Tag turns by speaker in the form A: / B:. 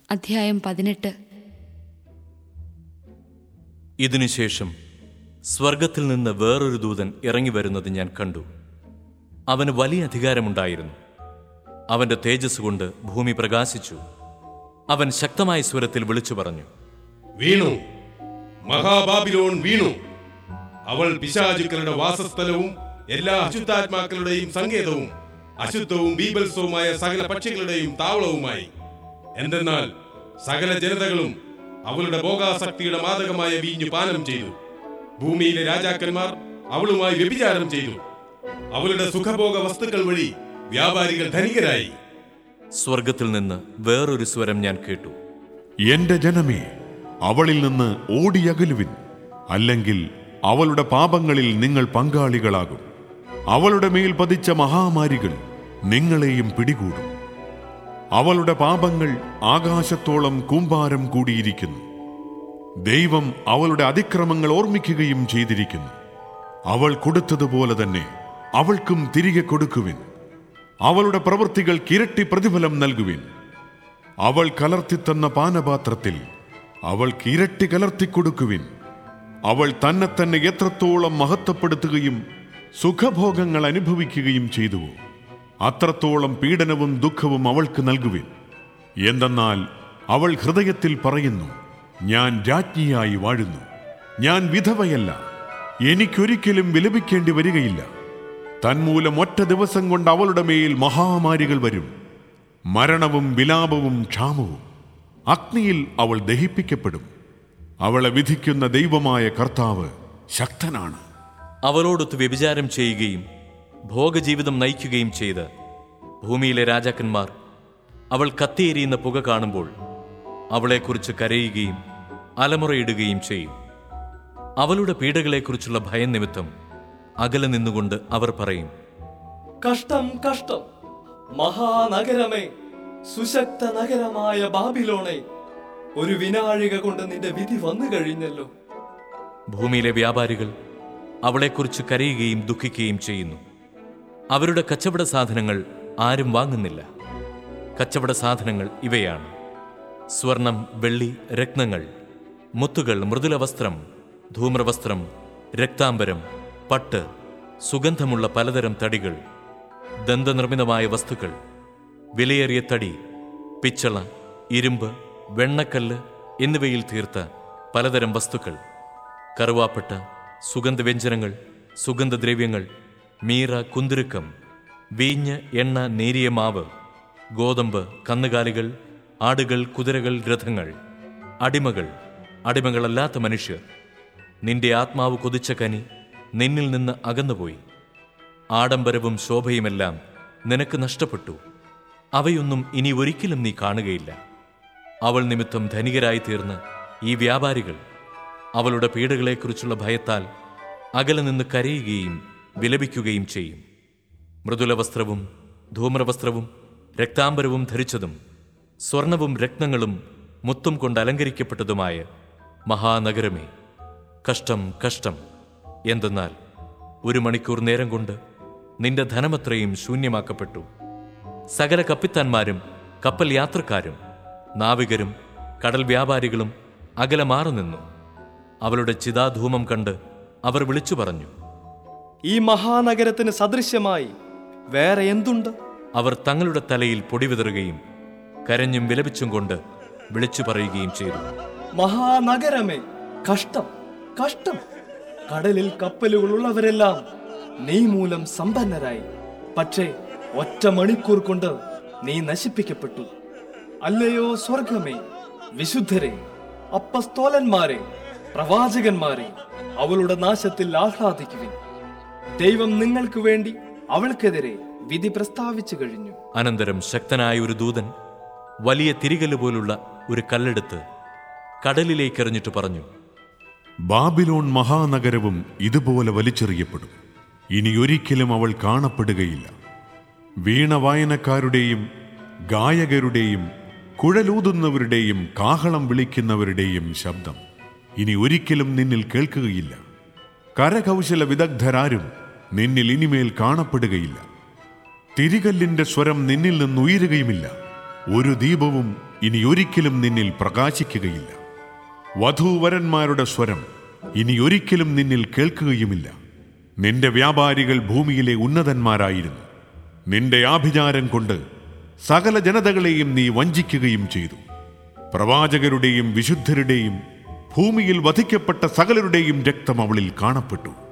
A: അധ്യായം പതിനെട്ട്
B: ഇതിനുശേഷം സ്വർഗത്തിൽ നിന്ന് വേറൊരു ദൂതൻ ഇറങ്ങി വരുന്നത് ഞാൻ കണ്ടു അവന് വലിയ അധികാരമുണ്ടായിരുന്നു അവന്റെ തേജസ് കൊണ്ട് ഭൂമി പ്രകാശിച്ചു അവൻ ശക്തമായ സ്വരത്തിൽ വിളിച്ചു പറഞ്ഞു
C: വീണു മഹാബാബിലോൺ വീണു അവൾ പിശാചുക്കളുടെ വാസസ്ഥലവും എല്ലാ അശുദ്ധാത്മാക്കളുടെയും സങ്കേതവും അശുദ്ധവും ബീബൽസവുമായ സകല പക്ഷികളുടെയും താവളവുമായി എന്തെന്നാൽ സകല ജനതകളും അവളുടെ ഭോഗാസക്തിയുടെ മാദകമായ വീഞ്ഞു പാനം ചെയ്തു ഭൂമിയിലെ രാജാക്കന്മാർ അവളുമായി വ്യഭിചാരം ചെയ്തു അവളുടെ സുഖഭോഗ വസ്തുക്കൾ വഴി വ്യാപാരികൾ ധനികരായി
B: സ്വർഗത്തിൽ നിന്ന് വേറൊരു സ്വരം ഞാൻ കേട്ടു
D: എന്റെ ജനമേ അവളിൽ നിന്ന് ഓടിയകലുവിൻ അല്ലെങ്കിൽ അവളുടെ പാപങ്ങളിൽ നിങ്ങൾ പങ്കാളികളാകും അവളുടെ മേൽ പതിച്ച മഹാമാരികൾ നിങ്ങളെയും പിടികൂടും അവളുടെ പാപങ്ങൾ ആകാശത്തോളം കൂമ്പാരം കൂടിയിരിക്കുന്നു ദൈവം അവളുടെ അതിക്രമങ്ങൾ ഓർമ്മിക്കുകയും ചെയ്തിരിക്കുന്നു അവൾ കൊടുത്തതുപോലെ തന്നെ അവൾക്കും തിരികെ കൊടുക്കുവിൻ അവളുടെ പ്രവൃത്തികൾക്ക് ഇരട്ടി പ്രതിഫലം നൽകുവിൻ അവൾ കലർത്തിത്തന്ന പാനപാത്രത്തിൽ അവൾക്ക് ഇരട്ടി കലർത്തിക്കൊടുക്കുവിൻ അവൾ തന്നെ തന്നെ എത്രത്തോളം മഹത്വപ്പെടുത്തുകയും സുഖഭോഗങ്ങൾ അനുഭവിക്കുകയും ചെയ്തുവോ അത്രത്തോളം പീഡനവും ദുഃഖവും അവൾക്ക് നൽകുവിൻ എന്തെന്നാൽ അവൾ ഹൃദയത്തിൽ പറയുന്നു ഞാൻ രാജ്ഞിയായി വാഴുന്നു ഞാൻ വിധവയല്ല എനിക്കൊരിക്കലും വിലപിക്കേണ്ടി വരികയില്ല തന്മൂലം ഒറ്റ ദിവസം കൊണ്ട് അവളുടെ മേൽ മഹാമാരികൾ വരും മരണവും വിലാപവും ക്ഷാമവും അഗ്നിയിൽ അവൾ ദഹിപ്പിക്കപ്പെടും അവളെ വിധിക്കുന്ന ദൈവമായ കർത്താവ് ശക്തനാണ്
B: അവളോടൊത്ത് വ്യഭിചാരം ചെയ്യുകയും ഭോഗജീവിതം നയിക്കുകയും ചെയ്ത് ഭൂമിയിലെ രാജാക്കന്മാർ അവൾ കത്തിയെരിയുന്ന പുക കാണുമ്പോൾ അവളെക്കുറിച്ച് കരയുകയും അലമുറയിടുകയും ചെയ്യും അവളുടെ പീഡകളെക്കുറിച്ചുള്ള ഭയം നിമിത്തം അകലെ നിന്നുകൊണ്ട് അവർ പറയും
E: കഷ്ടം കഷ്ടം മഹാനഗരമേ സുശക്ത നഗരമായ ബാബിലോണെ ഒരു വിനാഴിക കൊണ്ട് നിന്റെ വിധി വന്നു കഴിഞ്ഞല്ലോ
B: ഭൂമിയിലെ വ്യാപാരികൾ അവളെക്കുറിച്ച് കരയുകയും ദുഃഖിക്കുകയും ചെയ്യുന്നു അവരുടെ കച്ചവട സാധനങ്ങൾ ആരും വാങ്ങുന്നില്ല കച്ചവട സാധനങ്ങൾ ഇവയാണ് സ്വർണം വെള്ളി രത്നങ്ങൾ മുത്തുകൾ മൃദുല വസ്ത്രം ധൂമ്രവസ്ത്രം രക്താംബരം പട്ട് സുഗന്ധമുള്ള പലതരം തടികൾ ദന്തനിർമ്മിതമായ വസ്തുക്കൾ വിലയേറിയ തടി പിച്ചള ഇരുമ്പ് വെണ്ണക്കല്ല് എന്നിവയിൽ തീർത്ത പലതരം വസ്തുക്കൾ കറുവാപ്പട്ട സുഗന്ധവ്യഞ്ജനങ്ങൾ സുഗന്ധദ്രവ്യങ്ങൾ മീറ കുന്തുരുക്കം വീഞ്ഞ് എണ്ണ നേരിയ മാവ് ഗോതമ്പ് കന്നുകാലികൾ ആടുകൾ കുതിരകൾ രഥങ്ങൾ അടിമകൾ അടിമകളല്ലാത്ത മനുഷ്യർ നിന്റെ ആത്മാവ് കൊതിച്ച കനി നിന്നിൽ നിന്ന് അകന്നുപോയി ആഡംബരവും ശോഭയുമെല്ലാം നിനക്ക് നഷ്ടപ്പെട്ടു അവയൊന്നും ഇനി ഒരിക്കലും നീ കാണുകയില്ല അവൾ നിമിത്തം ധനികരായി തീർന്ന് ഈ വ്യാപാരികൾ അവളുടെ പീഡകളെക്കുറിച്ചുള്ള ഭയത്താൽ അകലെ നിന്ന് കരയുകയും വിലപിക്കുകയും ചെയ്യും മൃദുല വസ്ത്രവും ധൂമ്രവസ്ത്രവും രക്താംബരവും ധരിച്ചതും സ്വർണവും രത്നങ്ങളും മുത്തും കൊണ്ട് അലങ്കരിക്കപ്പെട്ടതുമായ മഹാനഗരമേ കഷ്ടം കഷ്ടം എന്തെന്നാൽ ഒരു മണിക്കൂർ നേരം കൊണ്ട് നിന്റെ ധനമത്രയും ശൂന്യമാക്കപ്പെട്ടു സകല കപ്പിത്താന്മാരും കപ്പൽ യാത്രക്കാരും നാവികരും കടൽ വ്യാപാരികളും അകലെ മാറി നിന്നു അവളുടെ ചിതാധൂമം കണ്ട് അവർ വിളിച്ചു പറഞ്ഞു
E: ഈ മഹാനഗരത്തിന് സദൃശ്യമായി വേറെ എന്തുണ്ട്
B: അവർ തങ്ങളുടെ തലയിൽ പൊടി വിതറുകയും കരഞ്ഞും വിലപിച്ചും കൊണ്ട് വിളിച്ചു പറയുകയും ചെയ്തു
E: മഹാനഗരമേ കഷ്ടം കഷ്ടം കടലിൽ കപ്പലുകളുള്ളവരെല്ലാം നീ മൂലം സമ്പന്നരായി പക്ഷേ ഒറ്റ മണിക്കൂർ കൊണ്ട് നീ നശിപ്പിക്കപ്പെട്ടു അല്ലയോ സ്വർഗമേ വിശുദ്ധരെ അപ്പസ്തോലന്മാരെ പ്രവാചകന്മാരെ അവളുടെ നാശത്തിൽ ആഹ്ലാദിക്കുവിൻ ദൈവം നിങ്ങൾക്ക് വേണ്ടി അവൾക്കെതിരെ വിധി പ്രസ്താവിച്ചു കഴിഞ്ഞു
B: അനന്തരം ശക്തനായ ഒരു ദൂതൻ വലിയ തിരികല് പോലുള്ള ഒരു കല്ലെടുത്ത് കടലിലേക്കെറിഞ്ഞിട്ട് പറഞ്ഞു
D: ബാബിലോൺ മഹാനഗരവും ഇതുപോലെ വലിച്ചെറിയപ്പെടും ഇനി ഒരിക്കലും അവൾ കാണപ്പെടുകയില്ല വീണ വായനക്കാരുടെയും ഗായകരുടെയും കുഴലൂതുന്നവരുടെയും കാഹളം വിളിക്കുന്നവരുടെയും ശബ്ദം ഇനി ഒരിക്കലും നിന്നിൽ കേൾക്കുകയില്ല കരകൗശല വിദഗ്ധരാരും നിന്നിൽ ഇനിമേൽ കാണപ്പെടുകയില്ല തിരികല്ലിന്റെ സ്വരം നിന്നിൽ നിന്നുയരുകയുമില്ല ഒരു ദീപവും ഇനി ഒരിക്കലും നിന്നിൽ പ്രകാശിക്കുകയില്ല വധൂവരന്മാരുടെ സ്വരം ഇനി ഒരിക്കലും നിന്നിൽ കേൾക്കുകയുമില്ല നിന്റെ വ്യാപാരികൾ ഭൂമിയിലെ ഉന്നതന്മാരായിരുന്നു നിന്റെ ആഭിചാരം കൊണ്ട് സകല ജനതകളെയും നീ വഞ്ചിക്കുകയും ചെയ്തു പ്രവാചകരുടെയും വിശുദ്ധരുടെയും ഭൂമിയിൽ വധിക്കപ്പെട്ട സകലരുടെയും രക്തം അവളിൽ കാണപ്പെട്ടു